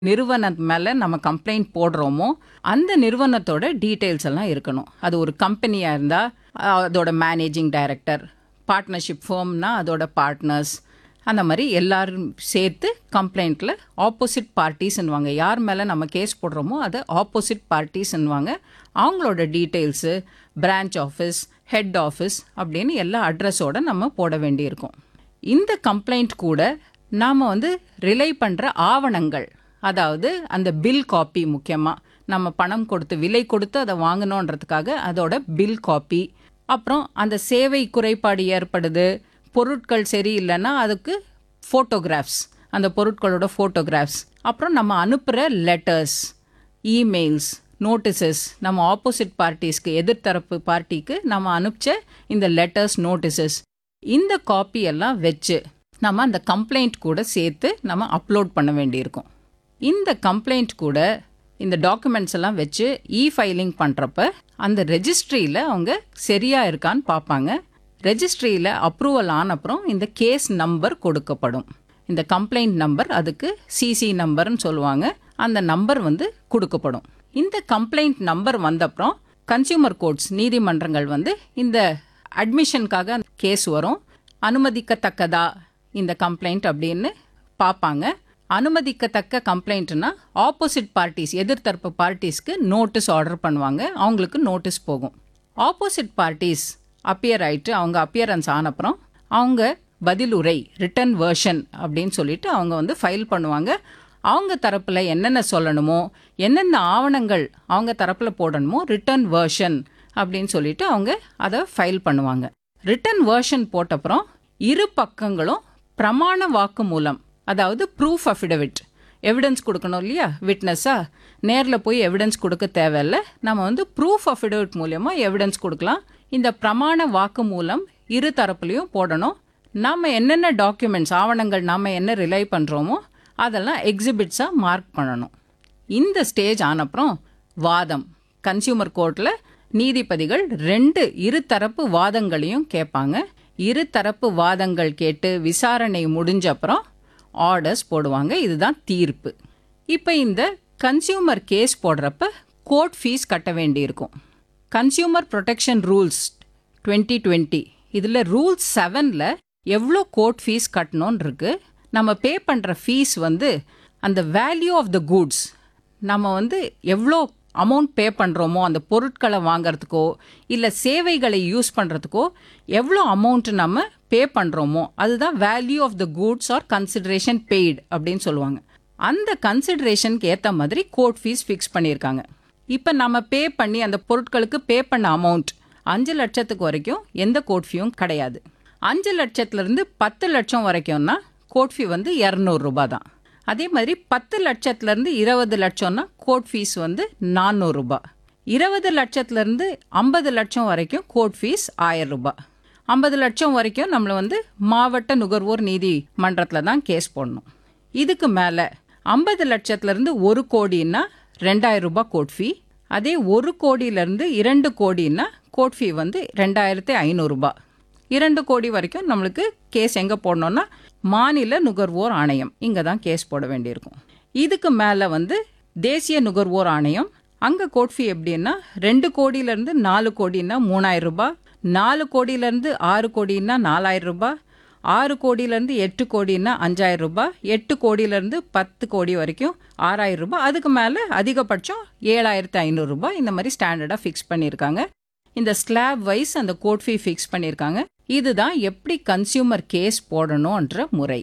நிறுவனம் மேலே நம்ம கம்ப்ளைண்ட் போடுறோமோ அந்த நிறுவனத்தோட டீட்டெயில்ஸ் எல்லாம் இருக்கணும் அது ஒரு கம்பெனியாக இருந்தால் அதோட மேனேஜிங் டைரக்டர் பார்ட்னர்ஷிப் ஃபேம்னா அதோட பார்ட்னர்ஸ் அந்த மாதிரி எல்லாரும் சேர்த்து கம்ப்ளைண்ட்டில் ஆப்போசிட் பார்ட்டிஸ்ன்னுவாங்க யார் மேலே நம்ம கேஸ் போடுறோமோ அதை ஆப்போசிட் பார்ட்டிஸ்ன்னுவாங்க அவங்களோட details branch office head office அப்படின்னு எல்லா அட்ரஸோட நம்ம போட வேண்டியிருக்கும் இந்த கம்ப்ளைண்ட் கூட நாம் வந்து ரிலை பண்ணுற ஆவணங்கள் அதாவது அந்த பில் காப்பி முக்கியமாக நம்ம பணம் கொடுத்து விலை கொடுத்து அதை வாங்கணுன்றதுக்காக அதோட பில் காப்பி அப்புறம் அந்த சேவை குறைபாடு ஏற்படுது பொருட்கள் சரியில்லைன்னா அதுக்கு ஃபோட்டோகிராஃப்ஸ் அந்த பொருட்களோட ஃபோட்டோகிராஃப்ஸ் அப்புறம் நம்ம அனுப்புகிற லெட்டர்ஸ் இமெயில்ஸ் நோட்டீசஸ் நம்ம ஆப்போசிட் பார்ட்டிஸ்க்கு எதிர்த்தரப்பு பார்ட்டிக்கு நம்ம அனுப்பிச்ச இந்த லெட்டர்ஸ் நோட்டீசஸ் இந்த காப்பி எல்லாம் வச்சு நம்ம அந்த கம்ப்ளைண்ட் கூட சேர்த்து நம்ம அப்லோட் பண்ண வேண்டியிருக்கும் இந்த கம்ப்ளைண்ட் கூட இந்த டாக்குமெண்ட்ஸ் எல்லாம் வச்சு இ ஃபைலிங் பண்ணுறப்ப அந்த ரெஜிஸ்ட்ரியில் அவங்க சரியாக இருக்கான்னு பார்ப்பாங்க ரெஜிஸ்ட்ரியில் அப்ரூவல் ஆன அப்புறம் இந்த கேஸ் நம்பர் கொடுக்கப்படும் இந்த கம்ப்ளைண்ட் நம்பர் அதுக்கு சிசி நம்பர்னு சொல்லுவாங்க அந்த நம்பர் வந்து கொடுக்கப்படும் இந்த கம்ப்ளைண்ட் நம்பர் வந்த அப்புறம் கன்சியூமர் கோர்ட்ஸ் நீதிமன்றங்கள் வந்து இந்த அட்மிஷனுக்காக கேஸ் வரும் அனுமதிக்கத்தக்கதா இந்த கம்ப்ளைண்ட் அப்படின்னு பார்ப்பாங்க அனுமதிக்கத்தக்க கம்ப்ளைண்ட்னா ஆப்போசிட் பார்ட்டிஸ் எதிர்த்தரப்பு பார்ட்டிஸ்க்கு நோட்டீஸ் ஆர்டர் பண்ணுவாங்க அவங்களுக்கு நோட்டீஸ் போகும் ஆப்போசிட் பார்ட்டிஸ் அப்பியர் ஆயிட்டு அவங்க அப்பியரன்ஸ் ஆனப்புறம் அவங்க பதிலுரை ரிட்டன் வேர்ஷன் அப்படின்னு சொல்லிட்டு அவங்க வந்து ஃபைல் பண்ணுவாங்க அவங்க தரப்பில் என்னென்ன சொல்லணுமோ என்னென்ன ஆவணங்கள் அவங்க தரப்பில் போடணுமோ ரிட்டன் வேர்ஷன் அப்படின்னு சொல்லிட்டு அவங்க அதை ஃபைல் பண்ணுவாங்க ரிட்டன் வேர்ஷன் போட்டப்புறம் இரு பக்கங்களும் பிரமாண வாக்கு மூலம் அதாவது ப்ரூஃப் அஃபிடவிட் எவிடன்ஸ் கொடுக்கணும் இல்லையா விட்னஸா நேரில் போய் எவிடன்ஸ் கொடுக்க தேவையில்ல நம்ம வந்து ப்ரூஃப் அஃபிடவிட் மூலியமாக எவிடன்ஸ் கொடுக்கலாம் இந்த பிரமாண வாக்கு மூலம் இரு தரப்புலையும் போடணும் நம்ம என்னென்ன டாக்குமெண்ட்ஸ் ஆவணங்கள் நாம் என்ன ரிலை பண்ணுறோமோ அதெல்லாம் எக்ஸிபிட்ஸாக மார்க் பண்ணணும் இந்த ஸ்டேஜ் ஆனப்புறம் வாதம் கன்சியூமர் கோர்ட்டில் நீதிபதிகள் ரெண்டு இருதரப்பு வாதங்களையும் கேட்பாங்க இருதரப்பு வாதங்கள் கேட்டு விசாரணை முடிஞ்ச அப்புறம் ஆர்டர்ஸ் போடுவாங்க இதுதான் தீர்ப்பு இப்போ இந்த கன்சியூமர் கேஸ் போடுறப்ப கோர்ட் ஃபீஸ் கட்ட வேண்டியிருக்கும் consumer protection rules twenty twenty இதில் ரூல்ஸ் செவனில் எவ்வளோ கோர்ட் ஃபீஸ் கட்டணும்னு இருக்கு நம்ம பே பண்ணுற ஃபீஸ் வந்து அந்த வேல்யூ ஆஃப் த கூட்ஸ் நம்ம வந்து எவ்வளோ அமௌண்ட் பே பண்ணுறோமோ அந்த பொருட்களை வாங்குறதுக்கோ இல்லை சேவைகளை யூஸ் பண்ணுறதுக்கோ எவ்வளோ அமௌண்ட் நம்ம பே பண்ணுறோமோ அதுதான் value of the goods or consideration paid அப்படின்னு சொல்லுவாங்க அந்த கன்சிடரேஷனுக்கு ஏற்ற மாதிரி கோர்ட் ஃபீஸ் ஃபிக்ஸ் பண்ணியிருக்காங்க இப்போ நம்ம பே பண்ணி அந்த பொருட்களுக்கு பே பண்ண அமௌண்ட் அஞ்சு லட்சத்துக்கு வரைக்கும் எந்த கோர்ட் ஃபீயும் கிடையாது அஞ்சு லட்சத்துலேருந்து பத்து லட்சம் வரைக்கும்னா கோர்ட் ஃபீ வந்து இரநூறுபா தான் அதே மாதிரி பத்து லட்சத்துலேருந்து இருபது லட்சம்னா கோர்ட் ஃபீஸ் வந்து நானூறுரூபா இருபது லட்சத்துலேருந்து ஐம்பது லட்சம் வரைக்கும் கோர்ட் ஃபீஸ் ஆயிரம் ரூபாய் ஐம்பது லட்சம் வரைக்கும் நம்மளை வந்து மாவட்ட நுகர்வோர் நீதிமன்றத்தில் தான் கேஸ் போடணும் இதுக்கு மேலே ஐம்பது லட்சத்துலேருந்து ஒரு கோடின்னா ரெண்டாயிரம் ரூபாய் கோர்ட் ஃபீ அதே ஒரு கோடியிலேருந்து இரண்டு கோடின்னா கோர்ட் ஃபீ வந்து ரெண்டாயிரத்தி ஐநூறுரூபா இரண்டு கோடி வரைக்கும் நம்மளுக்கு கேஸ் எங்கே போடணும்னா மாநில நுகர்வோர் ஆணையம் இங்கே தான் கேஸ் போட வேண்டியிருக்கும் இதுக்கு மேலே வந்து தேசிய நுகர்வோர் ஆணையம் அங்கே கோர்ட் ஃபீ எப்படின்னா ரெண்டு கோடியிலேருந்து நாலு கோடின்னா மூணாயிரம் ரூபாய் நாலு கோடியிலேருந்து ஆறு கோடின்னா நாலாயிரம் ரூபாய் ஆறு கோடியிலேருந்து எட்டு கோடின்னா அஞ்சாயிரம் ரூபாய் எட்டு கோடியிலேருந்து பத்து கோடி வரைக்கும் ஆறாயிரம் ரூபாய் அதுக்கு மேலே அதிகபட்சம் ஏழாயிரத்து ஐநூறுரூபா இந்த மாதிரி ஸ்டாண்டர்டாக ஃபிக்ஸ் பண்ணியிருக்காங்க இந்த ஸ்லாப் வைஸ் அந்த கோர்ட் ஃபீ ஃபிக்ஸ் பண்ணியிருக்காங்க இதுதான் எப்படி கன்சியூமர் கேஸ் போடணும்ன்ற முறை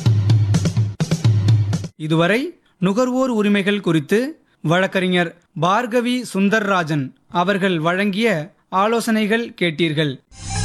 இதுவரை நுகர்வோர் உரிமைகள் குறித்து வழக்கறிஞர் பார்கவி சுந்தர்ராஜன் அவர்கள் வழங்கிய ஆலோசனைகள் கேட்டீர்கள்